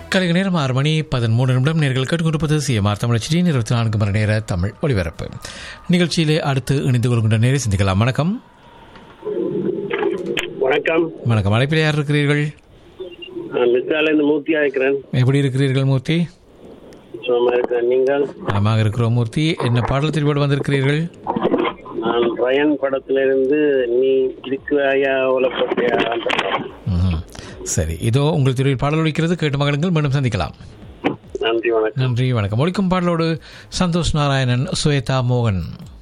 கலைக நேரம் ஆறு மணி பதிமூணு நிமிடம் நேர்கள் கேட்டுக்கொண்டிருப்பது சிஎம்ஆர் தமிழ் சிடியின் இருபத்தி நான்கு மணி நேர தமிழ் ஒளிபரப்பு நிகழ்ச்சியிலே அடுத்து இணைந்து கொள்கின்ற நேரை சிந்திக்கலாம் வணக்கம் வணக்கம் வணக்கம் அழைப்பில் யார் இருக்கிறீர்கள் நான் மிஸ்ராலேருந்து மூர்த்தியா இருக்கிறேன் எப்படி இருக்கிறீர்கள் மூர்த்தி சும்மா இருக்கிறேன் நீங்கள் நலமாக இருக்கிறோம் மூர்த்தி என்ன பாடல் திருப்பி வந்திருக்கிறீர்கள் நான் ரயன் படத்திலிருந்து நீ இருக்கிறாயா உலப்பட்டியா அந்த படம். ம்ஹும். சரி இதோ உங்கள் திருவில் பாடல் ஒழிக்கிறது கேட்டு மகளுங்கள் மீண்டும் சந்திக்கலாம் நன்றி வணக்கம் நன்றி வணக்கம் ஒழிக்கும் பாடலோடு சந்தோஷ் நாராயணன் சுவேதா மோகன்